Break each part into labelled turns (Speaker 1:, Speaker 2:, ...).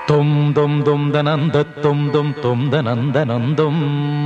Speaker 1: தும் தும் தும் தனந்த தும் தும் தும் தனந்த நந்தும்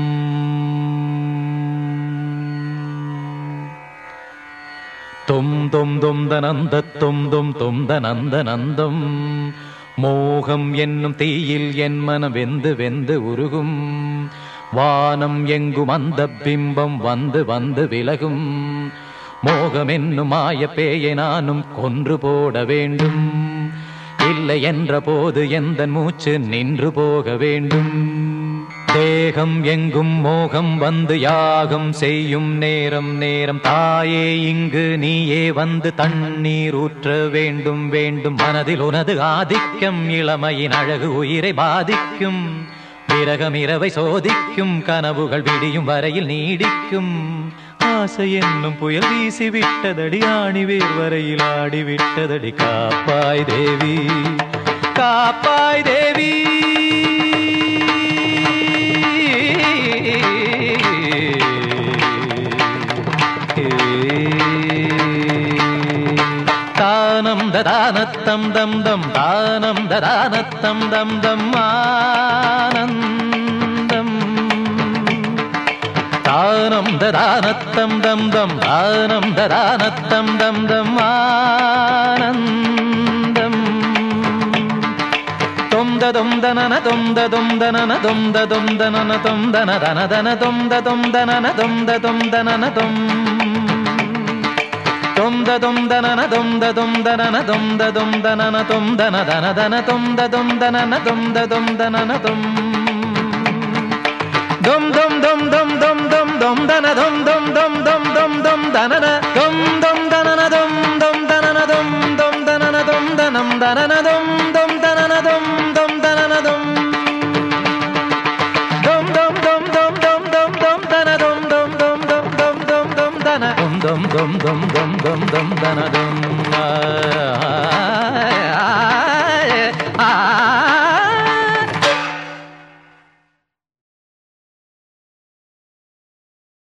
Speaker 1: தும் தும் தும் தனந்த தும் தும் தும் தனந்த நந்தும் மோகம் என்னும் தீயில் என் மனம் வெந்து வெந்து உருகும் வானம் எங்கும் அந்த பிம்பம் வந்து வந்து விலகும் மோகம் என்னும் மாய பேயை நானும் கொன்று போட வேண்டும் இல்லை என்ற போது எந்த மூச்சு நின்று போக வேண்டும் தேகம் எங்கும் மோகம் வந்து யாகம் செய்யும் நேரம் நேரம் தாயே இங்கு நீயே வந்து தண்ணீர் ஊற்ற வேண்டும் வேண்டும் மனதில் உனது ஆதிக்கம் இளமையின் அழகு உயிரை பாதிக்கும் பிறகம் இரவை சோதிக்கும் கனவுகள் விடியும் வரையில் நீடிக்கும் ஆசை என்னும் புயல் வீசி விட்டதடி ஆணி வேர் வரையில் ஆடி விட்டதடி காப்பாய் தேவி காப்பாய் தேவி தானம் ததானத்தம் தம் தம் தானம் ததானத்தம் தம் தம் ஆனந்தம் தானம் ததானத்தம் தம் தம் தானம் ததானத்தம் தம் தம் ஆனந்தம் தொந்த தொந்தனன தொந்த தொந்தனன தொந்த தொந்தனன தொந்தன தன தன தொந்த தொந்தனன தொந்த தொந்தனன தொம் தொந்த தொந்தனன தொந்த தொந்தனன தொந்த தொந்தனன தொந்தன தன தன தொந்த தொந்தனன தொந்த தொந்தனன தொம் dum dum dum dum dum dum dum dana dum dum dum dum dum dum danana dum dum danana dum dum danana dum dum danana dum danam danana dum dum danana dum dum danana dum dum dum dum dum dum dum dum dana dum dum dum dum dum dum dum dana dum dum dum dum dum dum dum dana dum ah